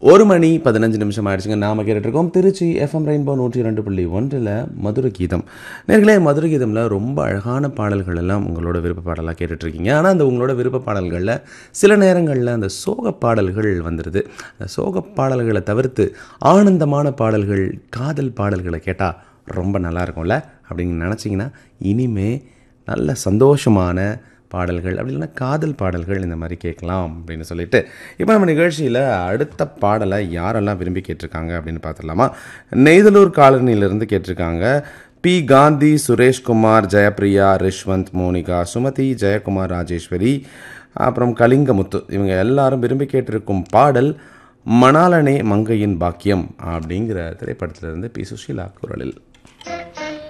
ஒரு மணி பதினஞ்சு நிமிஷம் ஆயிடுச்சுங்க நாம கேட்டுட்டு இருக்கோம் திருச்சி எஃப்எம் ரெயின்போ நூற்றி ரெண்டு புள்ளி ஒன்றில் மதுர கீதம் நேர்களே மதுர கீதமில் ரொம்ப அழகான பாடல்கள் எல்லாம் உங்களோட விருப்ப பாடலாக கேட்டுட்ருக்கீங்க ஆனால் அந்த உங்களோட விருப்ப பாடல்களில் சில நேரங்களில் அந்த சோக பாடல்கள் வந்துடுது அந்த சோக பாடல்களை தவிர்த்து ஆனந்தமான பாடல்கள் காதல் பாடல்களை கேட்டால் ரொம்ப நல்லா இருக்கும்ல அப்படின்னு நினச்சிங்கன்னா இனிமே நல்ல சந்தோஷமான பாடல்கள் அப்படி இல்லைன்னா காதல் பாடல்கள் இந்த மாதிரி கேட்கலாம் அப்படின்னு சொல்லிட்டு இப்போ நம்ம நிகழ்ச்சியில் அடுத்த பாடலை யாரெல்லாம் விரும்பி கேட்டிருக்காங்க அப்படின்னு பார்த்துடலாமா நெய்தலூர் காலனியிலிருந்து கேட்டிருக்காங்க பி காந்தி சுரேஷ்குமார் ஜெயப்ரியா ரிஷ்வந்த் மோனிகா சுமதி ஜெயக்குமார் ராஜேஸ்வரி அப்புறம் கலிங்கமுத்து இவங்க எல்லாரும் விரும்பி கேட்டிருக்கும் பாடல் மணாலனே மங்கையின் பாக்கியம் அப்படிங்கிற திரைப்படத்திலிருந்து பி சுஷீலா குரலில்